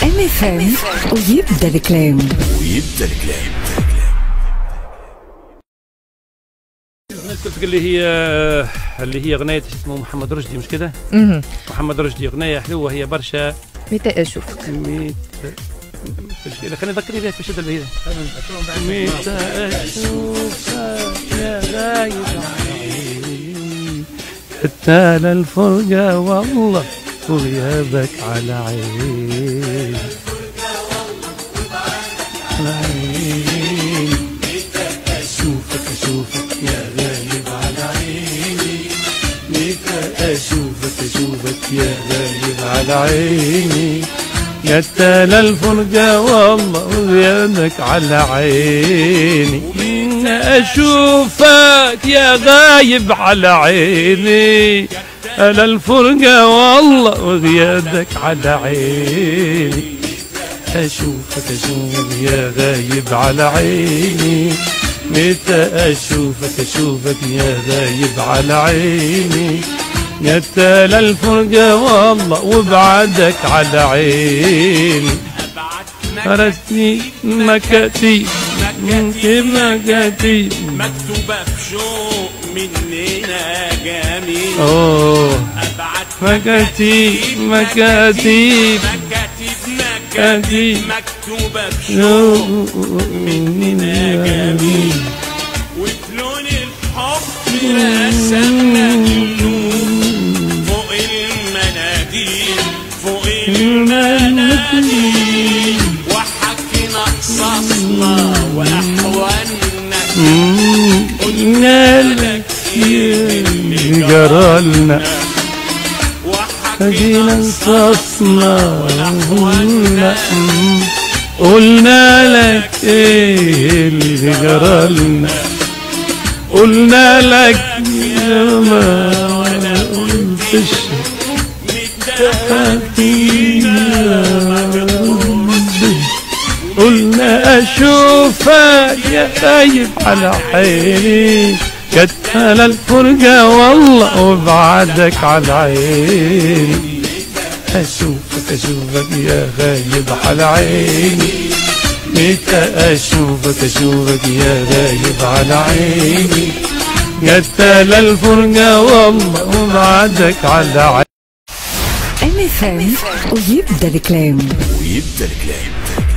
ام اف ام ويبدا الكلام ويبدا الكلام قلت اللي هي اللي هي اغنيه اسمه محمد رشدي مش كده؟ مهم. محمد رشدي اغنيه حلوه هي برشا متى اشوفك ميت خليني ذكرني بها في الشده اللي هي متى اشوفك يا غايب عني حتى للفرقه والله وغيابك على عيني على عيني اشوفك اشوفك يا غايب على عيني متى اشوفك اشوفك يا غايب على عيني يا تالا الفرقة والله وغيابك على عيني اشوفك يا غايب على عيني انا الفرقة والله وغيابك على عيني أشوفك أشوفك يا غايب على عيني متى أشوفك أشوفك يا غايب على عيني يا تالا الفرقة والله وبعدك على عيني فرسني مكاتيب مكاتيب مكتوبة بشوق مننا جميل أوه أبعت مكاتيب مكاتيب مكاتب مكاتب مكاتيب مكتوبة بشوق مننا جميل وبلون الحب رسمنا جنون فوق المناديل فوق المناديل وحكينا قصصنا وأحوالنا قلنا لك اللي جرالنا جينا وحكينا نصصنا قلنا قلنا لك ايه اللي جرالنا قلنا لك يا ما قلتش قلنا اشوفك يا خايف على عيني كتل الفرقة والله وبعدك على عيني اشوفك اشوفك يا غايب على عيني متى اشوفك اشوفك يا غايب على عيني قتل الفرقة والله وبعدك على عيني ام اف ام ويبدا الكلام ويبدا الكلام